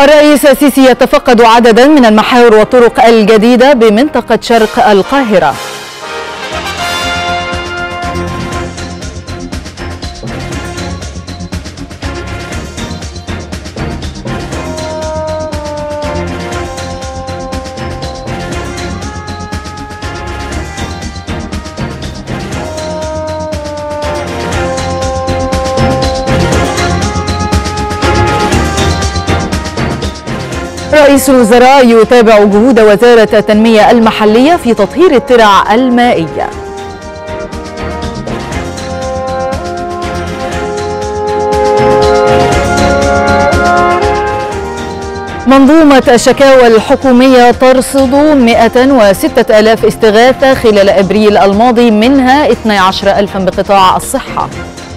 الرئيس السيسي يتفقد عددا من المحاور والطرق الجديدة بمنطقة شرق القاهرة رئيس الوزراء يتابع جهود وزارة التنمية المحلية في تطهير الترع المائية منظومة الشكاوى الحكومية ترصد 106 ألاف استغاثة خلال أبريل الماضي منها 12 ألفا بقطاع الصحة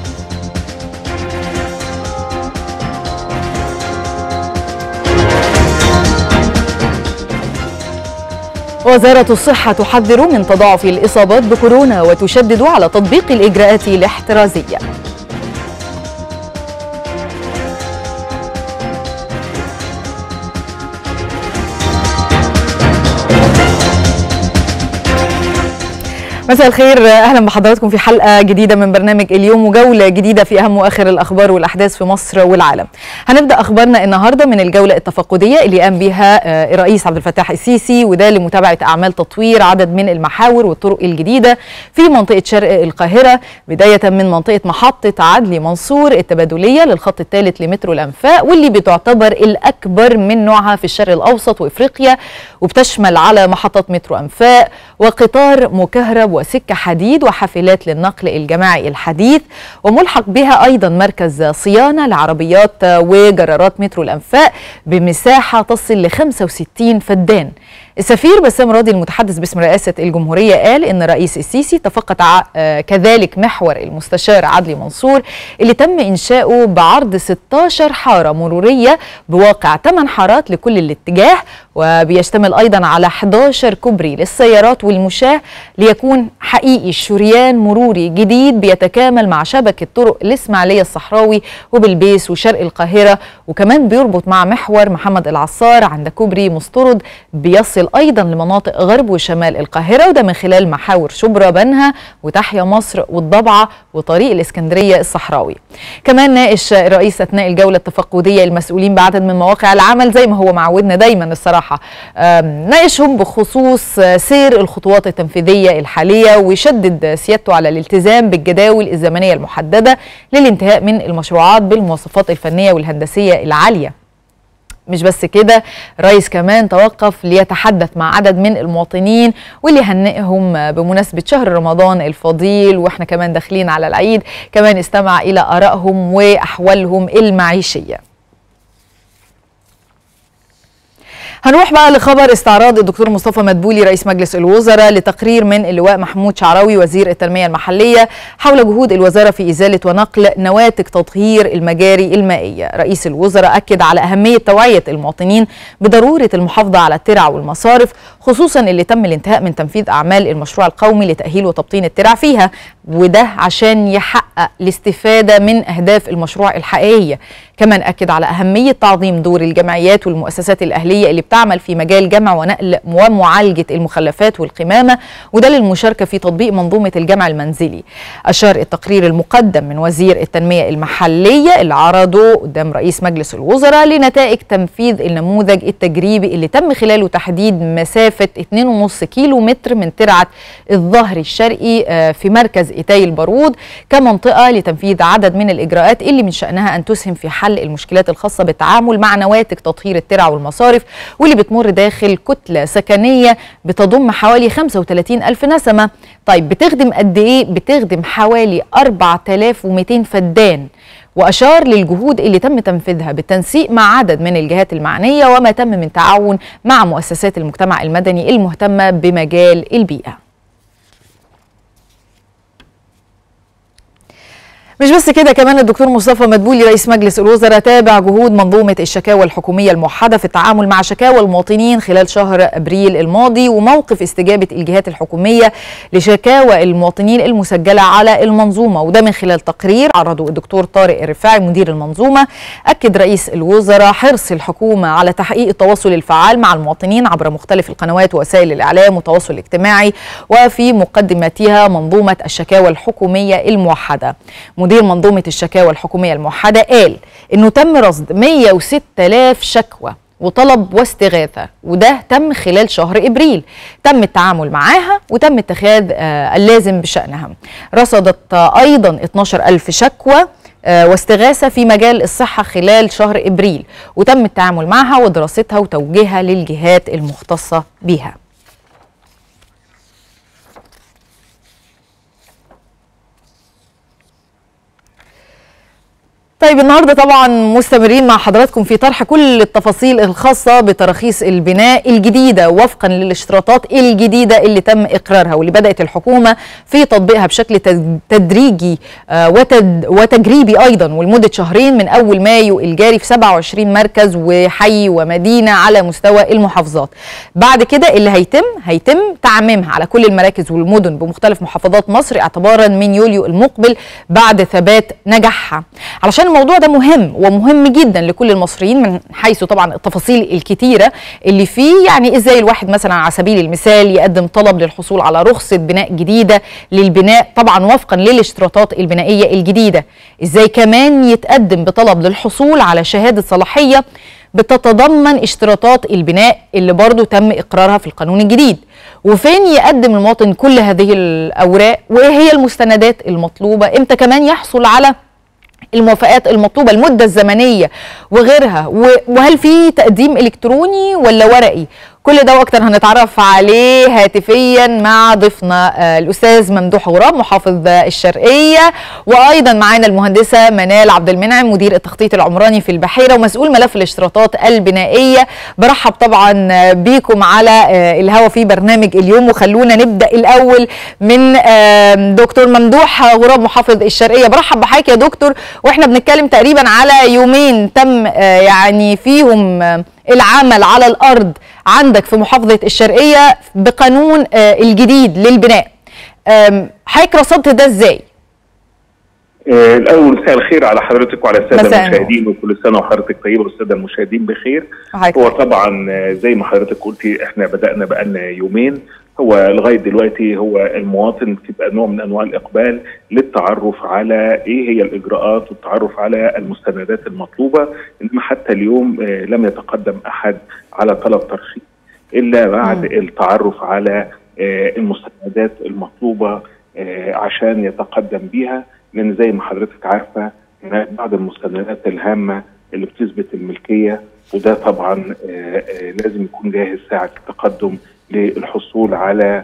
وزارة الصحة تحذر من تضاعف الإصابات بكورونا وتشدد على تطبيق الإجراءات الاحترازية مساء الخير اهلا بحضراتكم في حلقه جديده من برنامج اليوم وجوله جديده في اهم واخر الاخبار والاحداث في مصر والعالم. هنبدا اخبارنا النهارده من الجوله التفقديه اللي قام بها الرئيس عبد الفتاح السيسي وده لمتابعه اعمال تطوير عدد من المحاور والطرق الجديده في منطقه شرق القاهره بدايه من منطقه محطه عدلي منصور التبادليه للخط الثالث لمترو الانفاق واللي بتعتبر الاكبر من نوعها في الشرق الاوسط وافريقيا وبتشمل على محطه مترو انفاق وقطار مكهرب وسكة حديد وحافلات للنقل الجماعي الحديث وملحق بها أيضا مركز صيانة لعربيات وجرارات مترو الأنفاق بمساحة تصل ل 65 فدان السفير بسام راضي المتحدث باسم رئاسة الجمهورية قال إن الرئيس السيسي تفقد كذلك محور المستشار عدلي منصور اللي تم إنشاؤه بعرض 16 حارة مرورية بواقع 8 حارات لكل الاتجاه وبيشتمل أيضا على 11 كوبري للسيارات والمشاة ليكون حقيقي شريان مروري جديد بيتكامل مع شبكة طرق الإسماعيلية الصحراوي وبالبيس وشرق القاهرة وكمان بيربط مع محور محمد العصار عند كوبري مسترد بيصل ايضا لمناطق غرب وشمال القاهره وده من خلال محاور شبرا بنها وتحيا مصر والضبعه وطريق الاسكندريه الصحراوي. كمان ناقش الرئيس اثناء الجوله التفقديه المسؤولين بعدد من مواقع العمل زي ما هو معودنا دايما الصراحه. ناقشهم بخصوص سير الخطوات التنفيذيه الحاليه ويشدد سيادته على الالتزام بالجداول الزمنيه المحدده للانتهاء من المشروعات بالمواصفات الفنيه والهندسيه العاليه. مش بس كده الرئيس كمان توقف ليتحدث مع عدد من المواطنين واللي هنئهم بمناسبة شهر رمضان الفضيل واحنا كمان داخلين على العيد كمان استمع إلى آرائهم وأحوالهم المعيشية هنروح بقى لخبر استعراض الدكتور مصطفى مدبولي رئيس مجلس الوزراء لتقرير من اللواء محمود شعراوي وزير التنمية المحلية حول جهود الوزارة في إزالة ونقل نواتج تطهير المجاري المائية رئيس الوزراء أكد على أهمية توعية المواطنين بضرورة المحافظة على الترع والمصارف خصوصا اللي تم الانتهاء من تنفيذ أعمال المشروع القومي لتأهيل وتبطين الترع فيها وده عشان يحقق الاستفادة من أهداف المشروع الحقيقية كمان أكد على أهمية تعظيم دور الجمعيات والمؤسسات الأهلية اللي بتعمل في مجال جمع ونقل ومعالجة المخلفات والقمامة وده للمشاركة في تطبيق منظومة الجمع المنزلي أشار التقرير المقدم من وزير التنمية المحلية اللي عرضه قدام رئيس مجلس الوزراء لنتائج تنفيذ النموذج التجريبي اللي تم خلاله تحديد مسافة 2.5 كيلو متر من ترعة الظهر الشرقي في مركز إيتاي البارود كمنطقة لتنفيذ عدد من الإجراءات اللي من شأنها أن تسهم في حل المشكلات الخاصة بالتعامل مع نواتج تطهير الترع والمصارف واللي بتمر داخل كتلة سكنية بتضم حوالي 35 ألف نسمة طيب بتخدم قد إيه؟ بتخدم حوالي 4200 فدان وأشار للجهود اللي تم تنفيذها بالتنسيق مع عدد من الجهات المعنية وما تم من تعاون مع مؤسسات المجتمع المدني المهتمة بمجال البيئة مش بس كده كمان الدكتور مصطفى مدبولي رئيس مجلس الوزراء تابع جهود منظومة الشكاوى الحكومية الموحدة في التعامل مع شكاوى المواطنين خلال شهر أبريل الماضي وموقف استجابة الجهات الحكومية لشكاوى المواطنين المسجلة على المنظومة وده من خلال تقرير عرضه الدكتور طارق الرفاعي مدير المنظومة أكد رئيس الوزراء حرص الحكومة على تحقيق التواصل الفعال مع المواطنين عبر مختلف القنوات ووسائل الإعلام والتواصل الاجتماعي وفي مقدمتها منظومة الشكاوى الحكومية الموحدة مدير منظومة الشكاوى الحكومية الموحدة قال إنه تم رصد 106 آلاف شكوى وطلب واستغاثة وده تم خلال شهر إبريل تم التعامل معاها وتم اتخاذ آه اللازم بشأنها رصدت آه أيضا 12 ألف شكوى آه واستغاثة في مجال الصحة خلال شهر إبريل وتم التعامل معها ودراستها وتوجيهها للجهات المختصة بها طيب النهارده طبعا مستمرين مع حضراتكم في طرح كل التفاصيل الخاصه بتراخيص البناء الجديده وفقا للاشتراطات الجديده اللي تم اقرارها واللي بدات الحكومه في تطبيقها بشكل تدريجي وتجريبي ايضا ولمده شهرين من اول مايو الجاري في 27 مركز وحي ومدينه على مستوى المحافظات. بعد كده اللي هيتم هيتم تعميمها على كل المراكز والمدن بمختلف محافظات مصر اعتبارا من يوليو المقبل بعد ثبات نجاحها. علشان الموضوع ده مهم ومهم جدا لكل المصريين من حيث طبعا التفاصيل الكتيره اللي فيه يعني ازاي الواحد مثلا على سبيل المثال يقدم طلب للحصول على رخصه بناء جديده للبناء طبعا وفقا للاشتراطات البنائيه الجديده ازاي كمان يتقدم بطلب للحصول على شهاده صلاحيه بتتضمن اشتراطات البناء اللي برضو تم اقرارها في القانون الجديد وفين يقدم المواطن كل هذه الاوراق وايه هي المستندات المطلوبه امتى كمان يحصل على الموافقات المطلوبه المده الزمنيه وغيرها وهل في تقديم الكتروني ولا ورقي كل ده واكتر هنتعرف عليه هاتفيا مع ضيفنا الاستاذ ممدوح غراب محافظ الشرقيه وايضا معانا المهندسه منال عبد المنعم مدير التخطيط العمراني في البحيره ومسؤول ملف الاشتراطات البنائيه برحب طبعا بيكم على الهوا في برنامج اليوم وخلونا نبدا الاول من دكتور ممدوح غراب محافظ الشرقيه برحب بحضرتك يا دكتور واحنا بنتكلم تقريبا على يومين تم يعني فيهم العمل على الارض عندك في محافظه الشرقيه بقانون الجديد للبناء حضرتك رصدت ده ازاي الاول مساء الخير على حضرتك وعلى الساده المشاهدين وكل سنه وحضرتك طيبه والساده المشاهدين بخير هو طبعا زي ما حضرتك قلتي احنا بدانا بقالنا يومين هو لغايه دلوقتي هو المواطن بتبقى نوع من انواع الاقبال للتعرف على ايه هي الاجراءات والتعرف على المستندات المطلوبه انما حتى اليوم لم يتقدم احد على طلب ترخيص الا بعد م. التعرف على المستندات المطلوبه عشان يتقدم بيها لان زي ما حضرتك عارفه هناك بعض المستندات الهامه اللي بتثبت الملكيه وده طبعا لازم يكون جاهز ساعه التقدم للحصول على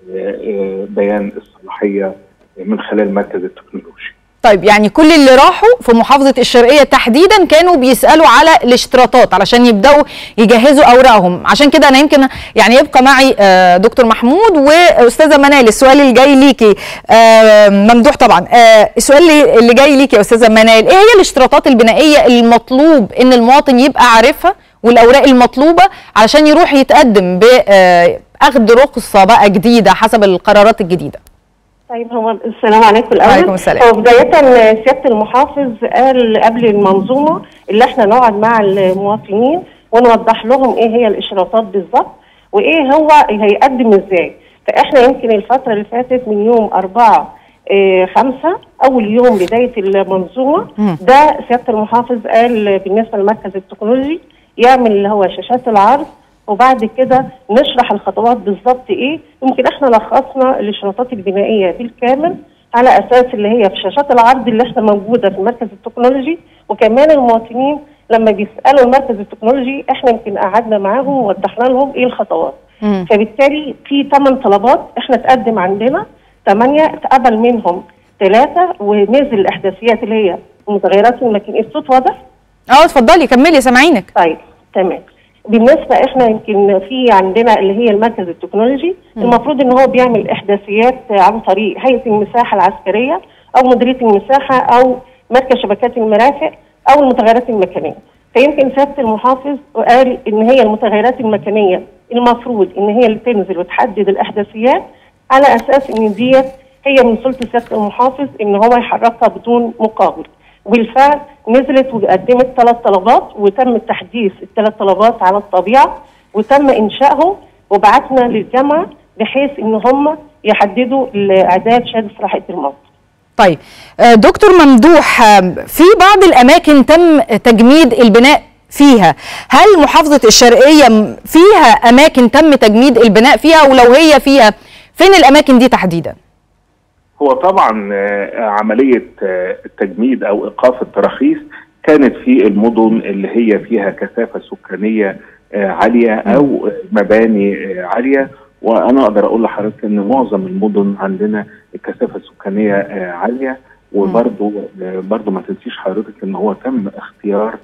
بيان الصلاحيه من خلال مركز التكنولوجيا. طيب يعني كل اللي راحوا في محافظه الشرقيه تحديدا كانوا بيسالوا على الاشتراطات علشان يبداوا يجهزوا اوراقهم عشان كده انا يمكن يعني يبقى معي دكتور محمود واستاذه منال السؤال اللي جاي ليكي ممدوح طبعا السؤال اللي جاي ليكي يا استاذه منال ايه هي الاشتراطات البنائيه المطلوب ان المواطن يبقى عارفها والاوراق المطلوبه علشان يروح يتقدم باخذ رخصه بقى جديده حسب القرارات الجديده طيب هو السلام عليكم الاول وعليكم السلام هو بدايه سياده المحافظ قال قبل المنظومه اللي احنا نقعد مع المواطنين ونوضح لهم ايه هي الاشراطات بالظبط وايه هو هيقدم ازاي فاحنا يمكن الفتره اللي فاتت من يوم 4 إيه خمسة أول يوم بداية المنظومة ده سيادة المحافظ قال بالنسبة للمركز التكنولوجي يعمل اللي هو شاشات العرض وبعد كده نشرح الخطوات بالظبط ايه يمكن احنا لخصنا الاشراطات البنائيه بالكامل على اساس اللي هي في شاشات العرض اللي احنا موجوده في المركز التكنولوجي وكمان المواطنين لما بيسالوا المركز التكنولوجي احنا يمكن قعدنا معاهم ووضحنا لهم ايه الخطوات مم. فبالتالي في ثمان طلبات احنا تقدم عندنا ثمانيه اتقبل منهم ثلاثه ونزل الاحداثيات اللي هي متغيرات الماكينه الصوت واضح؟ اه اتفضلي كملي سامعينك طيب تمام بالنسبه احنا يمكن في عندنا اللي هي المركز التكنولوجي م. المفروض ان هو بيعمل احداثيات عن طريق هيئه المساحه العسكريه او مديريه المساحه او مركز شبكات المرافق او المتغيرات المكانيه فيمكن سياده المحافظ قال ان هي المتغيرات المكانيه المفروض ان هي اللي تنزل وتحدد الاحداثيات على اساس ان ديت هي من سلطه سياده المحافظ ان هو يحركها بدون مقابل وبالفعل نزلت وقدمت ثلاث طلبات وتم تحديث الثلاث طلبات على الطبيعه وتم انشائهم وبعتنا للجامعه بحيث ان هم يحددوا اعداد شهاده صلاحيه الموقع. طيب دكتور ممدوح في بعض الاماكن تم تجميد البناء فيها هل محافظه الشرقيه فيها اماكن تم تجميد البناء فيها ولو هي فيها فين الاماكن دي تحديدا هو طبعا عمليه التجميد او ايقاف التراخيص كانت في المدن اللي هي فيها كثافه سكانيه عاليه او مباني عاليه وانا اقدر اقول لحضرتك ان معظم المدن عندنا الكثافه السكانيه عاليه وبرضه برضه ما تنسيش حضرتك ان هو تم اختيار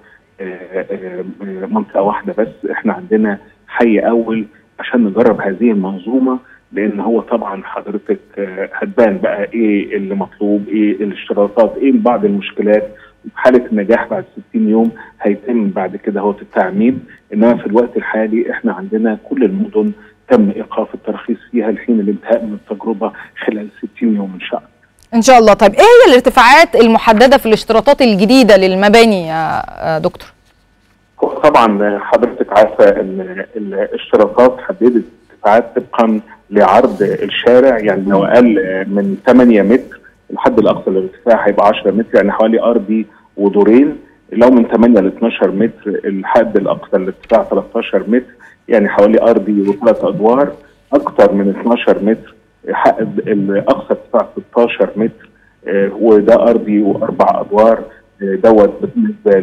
منطقه واحده بس احنا عندنا حي اول عشان نجرب هذه المنظومه لان هو طبعا حضرتك هتبان بقى ايه اللي مطلوب ايه الاشتراطات ايه بعض المشكلات في حاله النجاح بعد 60 يوم هيتم بعد كده هو التعميم انما في الوقت الحالي احنا عندنا كل المدن تم ايقاف الترخيص فيها لحين الانتهاء من التجربه خلال 60 يوم ان شاء الله. ان شاء الله طيب ايه هي الارتفاعات المحدده في الاشتراطات الجديده للمباني يا دكتور؟ هو طبعا حضرتك عارفه ان الاشتراطات حددت ارتفاعات طبقا لعرض الشارع يعني لو اقل من 8 متر الحد الاقصى للارتفاع هيبقى 10 متر يعني حوالي ارضي ودورين لو من 8 ل 12 متر الحد الاقصى للارتفاع 13 متر يعني حوالي ارضي وثلاث ادوار اكثر من 12 متر الاقصى ارتفاع 16 متر وده ارضي واربع ادوار دوت بالنسبه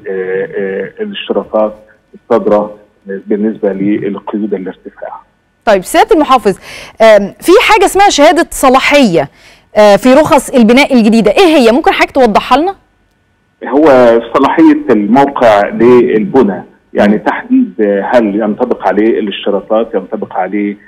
للاشتراطات الصادره بالنسبه للقيود الارتفاع. طيب سياده المحافظ في حاجه اسمها شهاده صلاحيه في رخص البناء الجديده، ايه هي؟ ممكن حضرتك توضحها لنا؟ هو صلاحيه الموقع للبنى يعني تحديد هل ينطبق عليه الاشتراطات ينطبق عليه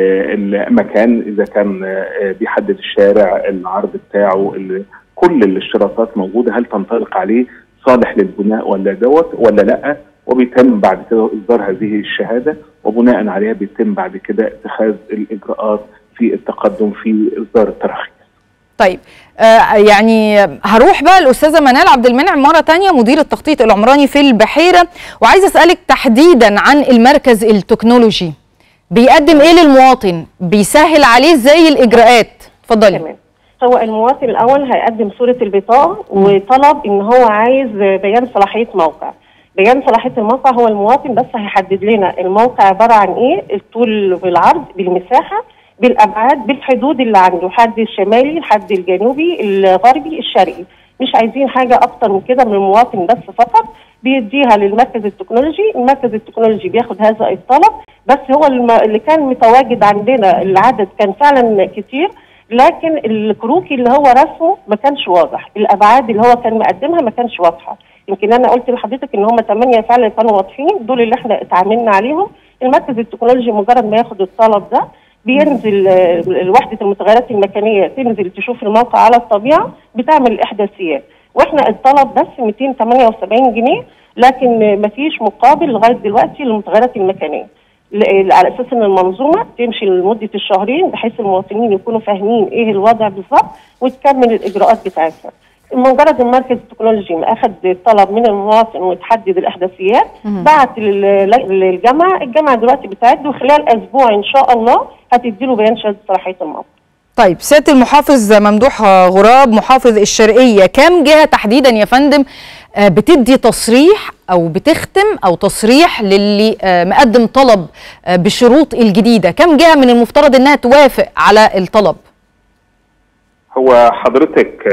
المكان اذا كان بيحدد الشارع العرض بتاعه كل الاشتراطات موجوده هل تنطبق عليه صالح للبناء ولا دوت ولا لا وبيتم بعد كده اصدار هذه الشهاده وبناء عليها بيتم بعد كده اتخاذ الاجراءات في التقدم في اصدار التراخيص. طيب آه يعني هروح بقى الاستاذه منال عبد المنعم مره تانية مدير التخطيط العمراني في البحيره وعايزه اسالك تحديدا عن المركز التكنولوجي بيقدم ايه للمواطن بيسهل عليه ازاي الاجراءات اتفضلي تمام هو المواطن الاول هيقدم صوره البطاقه وطلب ان هو عايز بيان صلاحيه موقع بيان صلاحيه الموقع هو المواطن بس هيحدد لنا الموقع عباره عن ايه الطول بالعرض بالمساحه بالابعاد بالحدود اللي عنده الحد الشمالي الحد الجنوبي الغربي الشرقي مش عايزين حاجه اكتر من كده من المواطن بس فقط بيديها للمركز التكنولوجي المركز التكنولوجي بياخد هذا الطلب بس هو اللي كان متواجد عندنا العدد كان فعلا كتير لكن الكروكي اللي هو رسمه ما كانش واضح الابعاد اللي هو كان مقدمها ما كانش واضحه يمكن انا قلت لحضرتك ان هم ثمانيه فعلا كانوا واضحين دول اللي احنا اتعاملنا عليهم المركز التكنولوجي مجرد ما ياخد الطلب ده بينزل وحده المتغيرات المكانيه تنزل تشوف الموقع على الطبيعه بتعمل الاحداثيات واحنا الطلب بس 278 جنيه لكن ما فيش مقابل لغايه دلوقتي للمتغيرات المكانيه على اساس ان المنظومه تمشي لمده الشهرين بحيث المواطنين يكونوا فاهمين ايه الوضع بالظبط وتكمل الاجراءات بتاعتها. مجرد المركز التكنولوجي ما اخذ الطلب من المواطن وتحدد الاحداثيات بعت للجامعه، الجامعه دلوقتي بتعد وخلال اسبوع ان شاء الله هتدي له بيان شهاده صلاحيه الموقع. طيب سياده المحافظ ممدوح غراب محافظ الشرقيه كم جهه تحديدا يا فندم بتدي تصريح او بتختم او تصريح للي مقدم طلب بالشروط الجديده كم جهه من المفترض انها توافق على الطلب هو حضرتك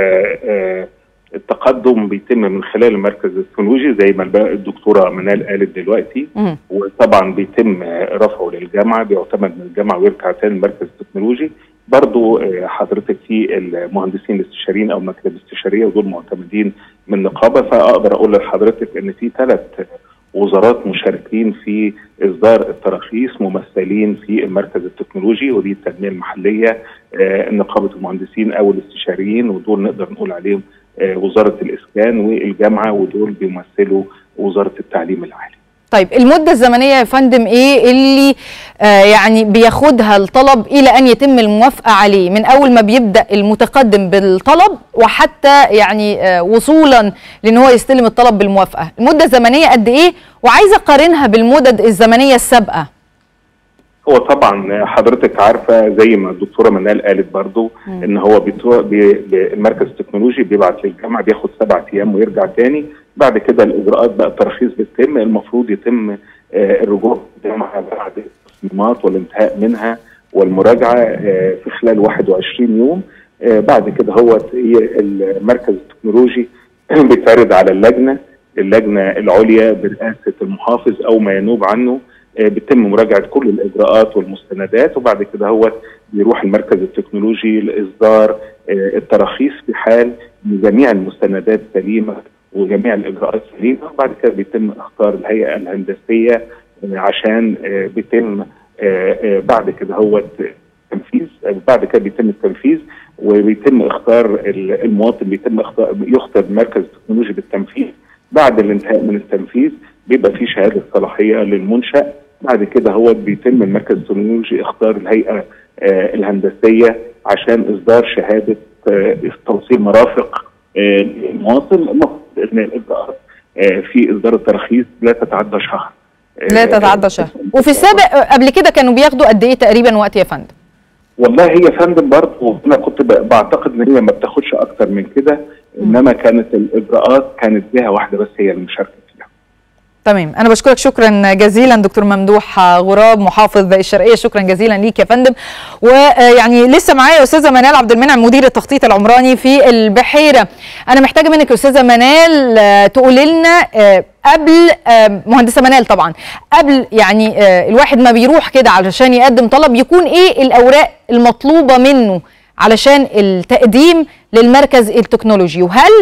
التقدم بيتم من خلال المركز التكنولوجي زي ما الدكتوره منال قالت دلوقتي مم. وطبعا بيتم رفعه للجامعه بيعتمد من الجامعه ويرجع تاني المركز التكنولوجي برضو حضرتك في المهندسين الاستشاريين او المكتب الاستشاريه ودول معتمدين من نقابه فاقدر اقول لحضرتك ان في ثلاث وزارات مشاركين في اصدار التراخيص ممثلين في المركز التكنولوجي ودي التنميه المحليه آه نقابه المهندسين او الاستشاريين ودول نقدر نقول عليهم آه وزاره الاسكان والجامعه ودول بيمثلوا وزاره التعليم العالي. طيب المدة الزمنية يا فندم ايه اللي آه يعني بياخدها الطلب الى ان يتم الموافقة عليه من اول ما بيبدأ المتقدم بالطلب وحتى يعني آه وصولا لان هو يستلم الطلب بالموافقة المدة الزمنية قد ايه وعايزة اقارنها بالمدد الزمنية السابقة هو طبعا حضرتك عارفه زي ما الدكتوره منال قالت برضو م. ان هو بيتو... بي... المركز التكنولوجي بيبعت للجامعه بياخد سبعة ايام ويرجع تاني بعد كده الاجراءات بقى الترخيص بتتم المفروض يتم آه الرجوع للجامعه بعد التصميمات والانتهاء منها والمراجعه آه في خلال 21 يوم آه بعد كده هو المركز التكنولوجي بيتعرض على اللجنه اللجنه العليا برئاسه المحافظ او ما ينوب عنه بيتم مراجعه كل الاجراءات والمستندات وبعد كده هو بيروح المركز التكنولوجي لاصدار التراخيص في حال ان جميع المستندات سليمه وجميع الاجراءات سليمه وبعد كده بيتم اختار الهيئه الهندسيه عشان بيتم بعد كده هو التنفيذ بعد كده بيتم التنفيذ وبيتم اختار المواطن بيتم اختار يختار المركز التكنولوجي بالتنفيذ بعد الانتهاء من التنفيذ بيبقى في شهاده صلاحيه للمنشا بعد كده هو بيتم المركز التكنولوجي اختار الهيئه آه الهندسيه عشان اصدار شهاده آه توصيل مرافق آه المواطن المفروض ان الاجراءات في اصدار التراخيص لا تتعدى شهر لا تتعدى شهر وفي السابق قبل كده كانوا بياخدوا قد ايه تقريبا وقت يا فندم؟ والله هي فندم برضه انا كنت بعتقد ان هي ما بتاخدش اكتر من كده انما كانت الاجراءات كانت جهه واحده بس هي المشاركه فيها. تمام انا بشكرك شكرا جزيلا دكتور ممدوح غراب محافظ الشرقيه شكرا جزيلا ليك يا فندم ويعني لسه معايا استاذه منال عبد المنعم مدير التخطيط العمراني في البحيره انا محتاجه منك يا استاذه منال تقولي لنا قبل مهندسه منال طبعا قبل يعني الواحد ما بيروح كده علشان يقدم طلب يكون ايه الاوراق المطلوبه منه علشان التقديم للمركز التكنولوجي وهل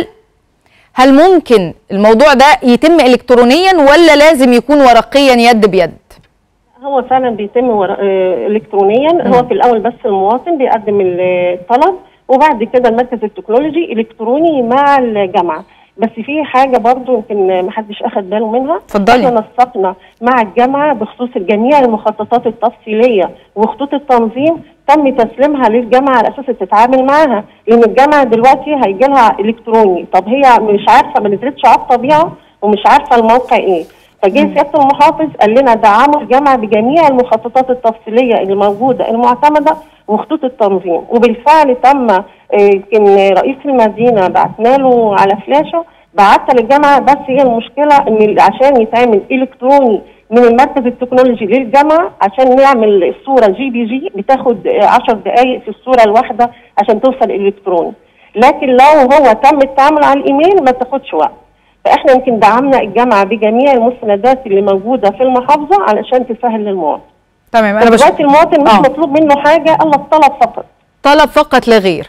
هل ممكن الموضوع ده يتم الكترونيا ولا لازم يكون ورقيا يد بيد هو فعلا بيتم ور... اه الكترونيا م. هو في الاول بس المواطن بيقدم الطلب وبعد كده المركز التكنولوجي الكتروني مع الجامعه بس في حاجه برضو يمكن ما حدش اخد باله منها اتفضلي احنا نسقنا مع الجامعه بخصوص جميع المخططات التفصيليه وخطوط التنظيم تم تسليمها للجامعه على اساس تتعامل معاها لان الجامعه دلوقتي هيجي لها الكتروني طب هي مش عارفه ما نزلتش على الطبيعه ومش عارفه الموقع ايه فجه سياده المحافظ قال لنا دعموا الجامعه بجميع المخططات التفصيليه اللي موجوده المعتمده وخطوط التنظيم وبالفعل تم يمكن رئيس المدينه بعتنا له على فلاشه بعتها للجامعه بس هي المشكله ان عشان يتعمل الكتروني من المركز التكنولوجي للجامعه عشان نعمل الصوره جي بي جي بتاخد 10 دقائق في الصوره الواحده عشان توصل الكتروني لكن لو هو تم التعامل على الايميل ما تاخدش وقت فاحنا يمكن دعمنا الجامعه بجميع المستندات اللي موجوده في المحافظه علشان تسهل للمواطن تمام انا دلوقتي المواطن مش آه. مطلوب منه حاجه الا الطلب فقط طلب فقط لا غير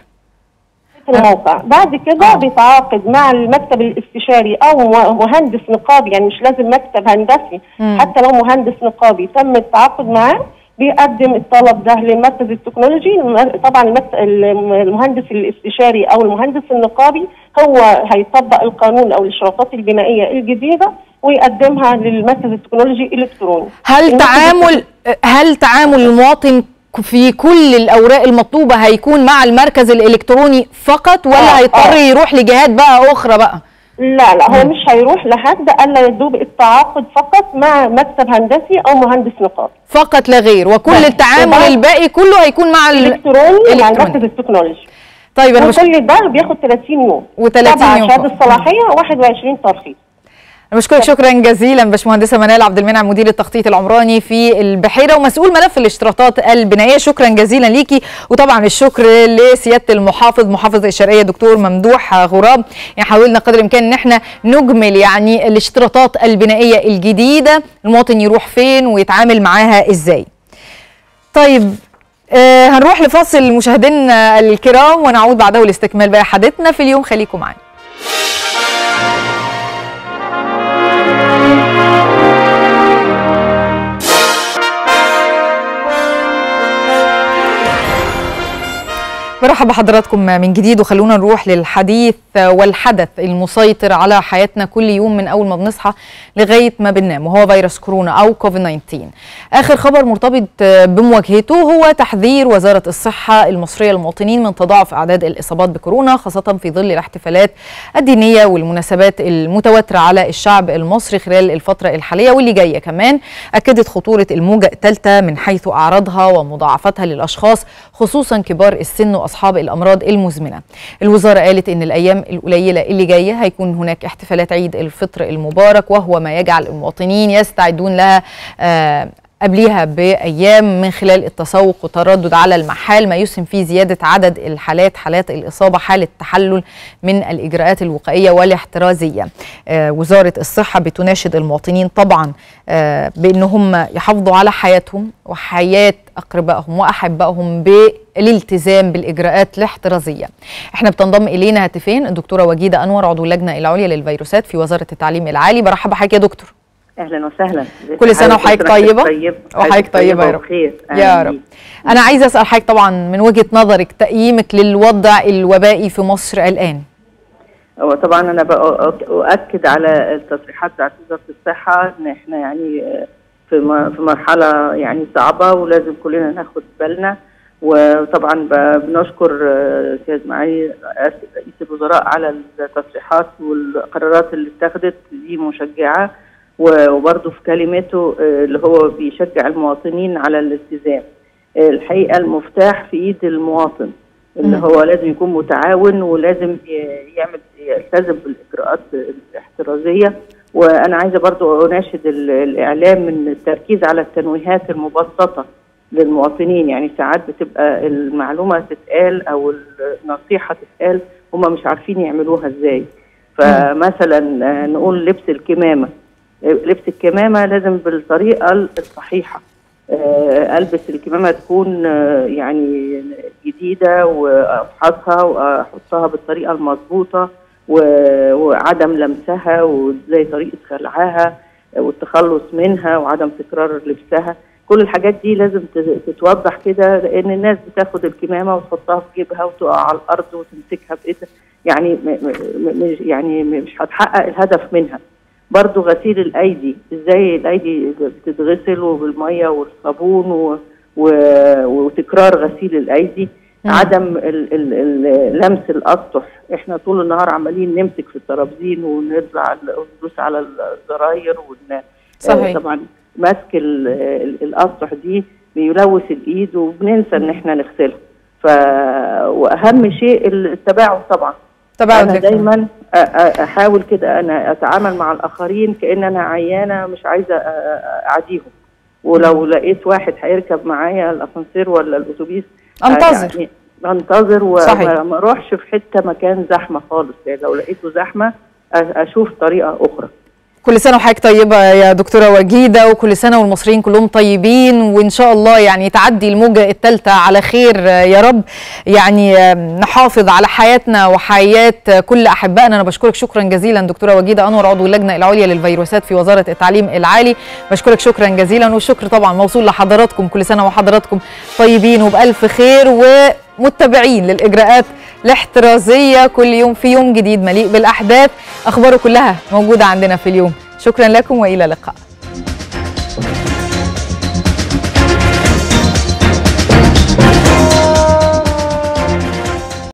في الموقع بعد كده آه. بيتعاقد مع المكتب الاستشاري او مهندس نقابي يعني مش لازم مكتب هندسي م. حتى لو مهندس نقابي تم التعاقد معاه بيقدم الطلب ده للمركز التكنولوجي طبعا المهندس الاستشاري او المهندس النقابي هو هيطبق القانون او الاشراطات البنائيه الجديده ويقدمها للمركز التكنولوجي الالكتروني هل تعامل هل تعامل المواطن في كل الاوراق المطلوبه هيكون مع المركز الالكتروني فقط ولا آه هيضطر آه. يروح لجهات بقى اخرى بقى لا لا هو مش هيروح لحد الا يدوب التعاقد فقط مع مكتب هندسي او مهندس نقابي فقط لا غير وكل التعامل الباقي كله هيكون مع الالكتروني مع المركز التكنولوجي طيب انا وكل ده بياخد 30 يوم و30 يوم شهاده الصلاحيه 21 ترخيص انا بشكرك شكرا جزيلا باشمهندسه منال عبد المنعم مدير التخطيط العمراني في البحيره ومسؤول ملف الاشتراطات البنائيه شكرا جزيلا ليكي وطبعا الشكر لسياده المحافظ محافظ الشرقيه دكتور ممدوح غراب يعني حاولنا قدر الامكان ان احنا نجمل يعني الاشتراطات البنائيه الجديده المواطن يروح فين ويتعامل معاها ازاي طيب آه هنروح لفاصل مشاهدينا الكرام ونعود بعده لاستكمال باقي حديثنا في اليوم خليكم معنا مرحبا بحضراتكم من جديد وخلونا نروح للحديث والحدث المسيطر على حياتنا كل يوم من اول ما بنصحى لغايه ما بننام وهو فيروس كورونا او كوفيد 19 اخر خبر مرتبط بمواجهته هو تحذير وزاره الصحه المصريه للمواطنين من تضاعف اعداد الاصابات بكورونا خاصه في ظل الاحتفالات الدينيه والمناسبات المتواتره على الشعب المصري خلال الفتره الحاليه واللي جايه كمان اكدت خطوره الموجه الثالثه من حيث اعراضها ومضاعفتها للاشخاص خصوصا كبار السن واصحاب الامراض المزمنه الوزاره قالت ان الايام القليله اللي جايه هيكون هناك احتفالات عيد الفطر المبارك وهو ما يجعل المواطنين يستعدون لها آه قبليها بايام من خلال التسوق والتردد على المحال ما يسهم في زياده عدد الحالات حالات الاصابه حاله تحلل من الاجراءات الوقائيه والاحترازيه. آه وزاره الصحه بتناشد المواطنين طبعا آه بان هم يحافظوا على حياتهم وحياه اقربائهم واحبائهم بالالتزام بالاجراءات الاحترازيه. احنا بتنضم الينا هاتفين الدكتوره وجيده انور عضو اللجنه العليا للفيروسات في وزاره التعليم العالي برحب بحضرتك يا دكتور. اهلا وسهلا كل سنه وحضرتك طيبه طيب. وحضرتك طيبه يا رب بخير يا رب انا عايزه اسال حضرتك طبعا من وجهه نظرك تقييمك للوضع الوبائي في مصر الان هو طبعا انا اؤكد على التصريحات بتاعت وزاره الصحه ان احنا يعني في في مرحله يعني صعبه ولازم كلنا ناخد بالنا وطبعا بنشكر سيد معالي رئيس الوزراء على التصريحات والقرارات اللي اتخذت دي مشجعه وبرضه في كلمته اللي هو بيشجع المواطنين على الالتزام الحقيقه المفتاح في ايد المواطن اللي هو لازم يكون متعاون ولازم يعمل يلتزم بالاجراءات الاحترازيه وانا عايزه برضو اناشد الاعلام من التركيز على التنويهات المبسطه للمواطنين يعني ساعات بتبقى المعلومه تتقال او النصيحه تتقال هم مش عارفين يعملوها ازاي فمثلا نقول لبس الكمامه لبس الكمامه لازم بالطريقه الصحيحه البس الكمامه تكون يعني جديده وافحصها واحطها بالطريقه المظبوطه وعدم لمسها وازاي طريقه خلعها والتخلص منها وعدم تكرار لبسها كل الحاجات دي لازم تتوضح كده لان الناس بتاخد الكمامه وتحطها في جيبها وتقع على الارض وتمسكها بايدها يعني مش يعني مش هتحقق الهدف منها برضو غسيل الايدي ازاي الايدي بتتغسل وبالميه والصابون و... و... وتكرار غسيل الايدي مم. عدم ال... ال... ال... لمس الاسطح احنا طول النهار عمالين نمسك في الترابزين ونطلع وندوس على الزراير ون... صحيح. طبعا ماسك ال... الاسطح دي بيلوث الايد وبننسى ان احنا نغسلها ف واهم شيء التباعد طبعا تباعد انا دايما احاول كده انا اتعامل مع الاخرين كان انا عيانه مش عايزه اعديهم ولو لقيت واحد هيركب معايا الاسانسير ولا الاتوبيس انتظر يعني انتظر وما اروحش في حته مكان زحمه خالص يعني لو لقيته زحمه اشوف طريقه اخرى كل سنه وحضرتك طيبه يا دكتوره وجيده وكل سنه والمصريين كلهم طيبين وان شاء الله يعني تعدي الموجه الثالثه على خير يا رب يعني نحافظ على حياتنا وحياه كل احبائنا انا بشكرك شكرا جزيلا دكتوره وجيده انور عضو اللجنه العليا للفيروسات في وزاره التعليم العالي بشكرك شكرا جزيلا والشكر طبعا موصول لحضراتكم كل سنه وحضراتكم طيبين وبالف خير ومتبعين للاجراءات الاحترازيه كل يوم في يوم جديد مليء بالاحداث اخباره كلها موجوده عندنا في اليوم شكرا لكم والى اللقاء